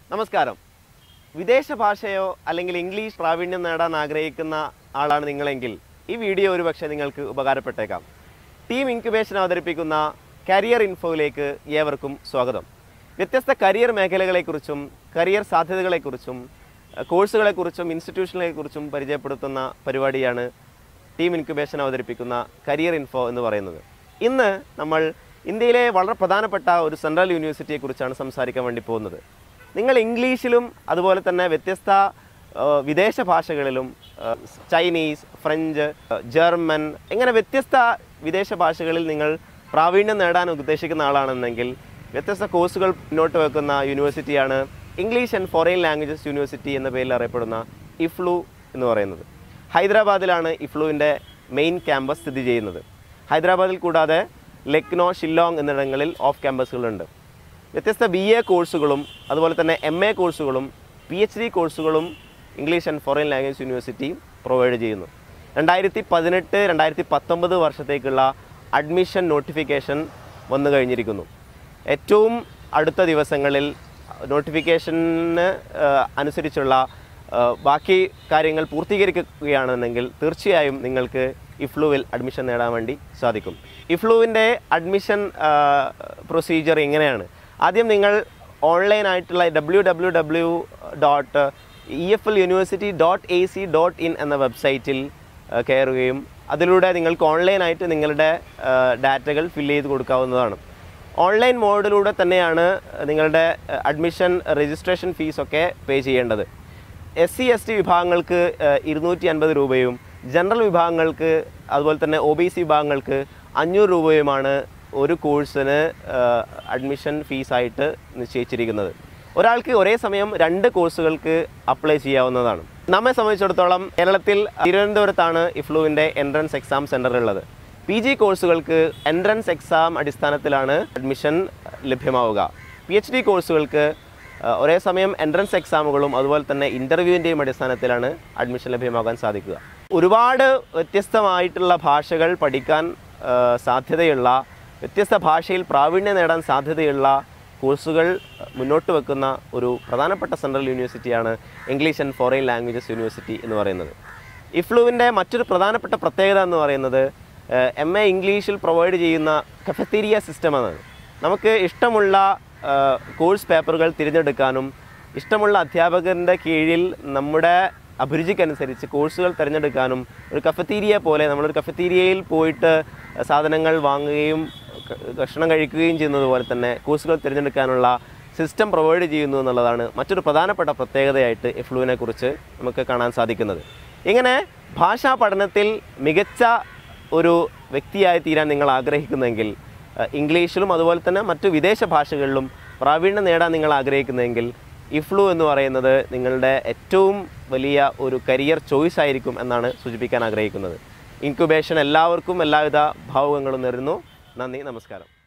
നമസ്കാരം വിദേശ ഭാഷയോ അല്ലെങ്കിൽ ഇംഗ്ലീഷ് പ്രാവീണ്യം നേടാൻ ആഗ്രഹിക്കുന്ന ആളാണ് നിങ്ങളെങ്കിൽ ഈ വീഡിയോ ഒരുപക്ഷെ നിങ്ങൾക്ക് ഉപകാരപ്പെട്ടേക്കാം ടീം ഇൻക്യുബേഷൻ അവതരിപ്പിക്കുന്ന കരിയർ ഇൻഫോയിലേക്ക് ഏവർക്കും സ്വാഗതം വ്യത്യസ്ത കരിയർ മേഖലകളെക്കുറിച്ചും കരിയർ സാധ്യതകളെക്കുറിച്ചും അഹ് കോഴ്സുകളെക്കുറിച്ചും ഇൻസ്റ്റിറ്റ്യൂഷനുകളെക്കുറിച്ചും പരിചയപ്പെടുത്തുന്ന പരിപാടിയാണ് ടീം ഇൻക്യുബേഷൻ അവതരിപ്പിക്കുന്ന കരിയർ ഇൻഫോ എന്ന് പറയുന്നത് ഇന്ന് നമ്മൾ ഇന്ത്യയിലെ വളരെ പ്രധാനപ്പെട്ട ഒരു സെൻട്രൽ യൂണിവേഴ്സിറ്റിയെക്കുറിച്ചാണ് സംസാരിക്കാൻ വേണ്ടി പോകുന്നത് നിങ്ങൾ ഇംഗ്ലീഷിലും അതുപോലെ തന്നെ വ്യത്യസ്ത ആ, വിദേശ ഭാഷകളിലും ആ, ചൈനീസ് ഫ്രഞ്ച് ആ, ജർമ്മൻ ഇങ്ങനെ വ്യത്യസ്ത വിദേശ ഭാഷകളിൽ നിങ്ങൾ പ്രാവീണ്യം നേടാൻ ഉദ്ദേശിക്കുന്ന ആളാണെന്നെങ്കിൽ വ്യത്യസ്ത കോഴ്സുകൾ മുന്നോട്ട് വെക്കുന്ന യൂണിവേഴ്സിറ്റിയാണ് English and foreign languages university എന്ന പേരിൽ അറിയപ്പെടുന്ന ഇഫ്ലു എന്ന് പറയുന്നത് ഹൈദരാബാദിലാണ് ഇഫ്ലുവിൻ്റെ മെയിൻ ക്യാമ്പസ് സ്ഥിതി ചെയ്യുന്നത് ഹൈദരാബാദിൽ കൂടാതെ ലക്നോ ഷില്ലോങ് എന്നിടങ്ങളിൽ ഓഫ് ക്യാമ്പസുകളുണ്ട് വ്യത്യസ്ത ബി എ കോഴ്സുകളും അതുപോലെ തന്നെ എം എ കോഴ്സുകളും പി എച്ച് ഡി കോഴ്സുകളും English and foreign language university provide ചെയ്യുന്നു രണ്ടായിരത്തി പതിനെട്ട് രണ്ടായിരത്തി പത്തൊമ്പത് വർഷത്തേക്കുള്ള അഡ്മിഷൻ നോട്ടിഫിക്കേഷൻ വന്നു കഴിഞ്ഞിരിക്കുന്നു ഏറ്റവും അടുത്ത ദിവസങ്ങളിൽ നോട്ടിഫിക്കേഷന് അനുസരിച്ചുള്ള ആ, ബാക്കി കാര്യങ്ങൾ പൂർത്തീകരിക്കുകയാണെന്നെങ്കിൽ തീർച്ചയായും നിങ്ങൾക്ക് ഇഫ്ലുവിൽ അഡ്മിഷൻ നേടാൻ വേണ്ടി സാധിക്കും ഇഫ്ലുവിൻ്റെ അഡ്മിഷൻ പ്രൊസീജിയർ ഇങ്ങനെയാണ് ആദ്യം നിങ്ങൾ ഓൺലൈനായിട്ടുള്ള W W W dot E F L university dot A C dot in എന്ന വെബ്സൈറ്റിൽ ആ, കയറുകയും അതിലൂടെ നിങ്ങൾക്ക് ഓൺലൈനായിട്ട് നിങ്ങളുടെ ആ, ഡാറ്റകൾ ഫില്ല് ചെയ്ത് കൊടുക്കാവുന്നതാണ് ഓൺലൈൻ മോഡിലൂടെ തന്നെയാണ് നിങ്ങളുടെ അഡ്മിഷൻ രജിസ്ട്രേഷൻ ഫീസൊക്കെ പേ ചെയ്യേണ്ടത് എസ് സി എസ് ടി വിഭാഗങ്ങൾക്ക് ഇരുന്നൂറ്റി അൻപത് രൂപയും ജനറൽ വിഭാഗങ്ങൾക്ക് അതുപോലെ തന്നെ ഒ ബി സി വിഭാഗങ്ങൾക്ക് അഞ്ഞൂറ് രൂപയുമാണ് ഒരു കോഴ്സിന് അഡ്മിഷൻ ഫീസായിട്ട് നിശ്ചയിച്ചിരിക്കുന്നത് ഒരാൾക്ക് ഒരേ സമയം രണ്ട് കോഴ്സുകൾക്ക് അപ്ലൈ ചെയ്യാവുന്നതാണ് നമ്മെ സംബന്ധിച്ചിടത്തോളം കേരളത്തിൽ തിരുവനന്തപുരത്താണ് ഇഫ്ലുവിൻ്റെ എൻട്രൻസ് എക്സാം സെൻറ്റർ ഉള്ളത് പി ജി കോഴ്സുകൾക്ക് എൻട്രൻസ് എക്സാം അടിസ്ഥാനത്തിലാണ് അഡ്മിഷൻ ലഭ്യമാവുക പി എച്ച് ഡി കോഴ്സുകൾക്ക് ആ, ഒരേ സമയം എൻട്രൻസ് എക്സാമുകളും അതുപോലെ തന്നെ ഇൻ്റർവ്യൂവിൻ്റെയും അടിസ്ഥാനത്തിലാണ് അഡ്മിഷൻ ലഭ്യമാകാൻ സാധിക്കുക ഒരുപാട് വ്യത്യസ്തമായിട്ടുള്ള ഭാഷകൾ പഠിക്കാൻ ആ, സാധ്യതയുള്ള വ്യത്യസ്ത ഭാഷയിൽ പ്രാവീണ്യം നേടാൻ സാധ്യതയുള്ള കോഴ്സുകൾ മുന്നോട്ട് വെക്കുന്ന ഒരു പ്രധാനപ്പെട്ട സെൻട്രൽ യൂണിവേഴ്സിറ്റിയാണ് English and foreign languages university എന്ന് പറയുന്നത് ഇഫ്ലുവിൻ്റെ മറ്റൊരു പ്രധാനപ്പെട്ട പ്രത്യേകത എന്ന് പറയുന്നത് എം എ ഇംഗ്ലീഷിൽ പ്രൊവൈഡ് ചെയ്യുന്ന കഫത്തീരിയ സിസ്റ്റമാണ് നമുക്ക് ഇഷ്ടമുള്ള ആ, കോഴ്സ് പേപ്പറുകൾ തിരഞ്ഞെടുക്കാനും ഇഷ്ടമുള്ള അധ്യാപകരുടെ കീഴിൽ നമ്മുടെ അഭിരുചിക്കനുസരിച്ച് കോഴ്സുകൾ തിരഞ്ഞെടുക്കാനും ഒരു കഫത്തീരിയ പോലെ നമ്മളൊരു കഫത്തീരിയയിൽ പോയിട്ട് സാധനങ്ങൾ വാങ്ങുകയും ക- ഭക്ഷണം കഴിക്കുകയും ചെയ്യുന്നത് പോലെ തന്നെ കോഴ്സുകൾ തിരഞ്ഞെടുക്കാനുള്ള സിസ്റ്റം പ്രൊവൈഡ് ചെയ്യുന്നു എന്നുള്ളതാണ് മറ്റൊരു പ്രധാനപ്പെട്ട പ്രത്യേകതയായിട്ട് എഫ്ലുവിനെ കുറിച്ച് നമുക്ക് കാണാൻ സാധിക്കുന്നത് ഇങ്ങനെ ഭാഷാ പഠനത്തിൽ മികച്ച ഒരു വ്യക്തിയായി തീരാൻ നിങ്ങൾ ആഗ്രഹിക്കുന്നെങ്കിൽ അഹ് ഇംഗ്ലീഷിലും അതുപോലെ തന്നെ മറ്റു വിദേശ ഭാഷകളിലും പ്രാവീണ്യം നേടാൻ നിങ്ങൾ ആഗ്രഹിക്കുന്നെങ്കിൽ ഇഫ്ലു എന്ന് പറയുന്നത് നിങ്ങളുടെ ഏറ്റവും വലിയ ഒരു കരിയർ ചോയ്സ് ആയിരിക്കും എന്നാണ് സൂചിപ്പിക്കാൻ ആഗ്രഹിക്കുന്നത് ഇൻക്യുബേഷൻ എല്ലാവർക്കും എല്ലാവിധ ഭാവുകങ്ങളും നേരുന്നു നന്ദി നമസ്കാരം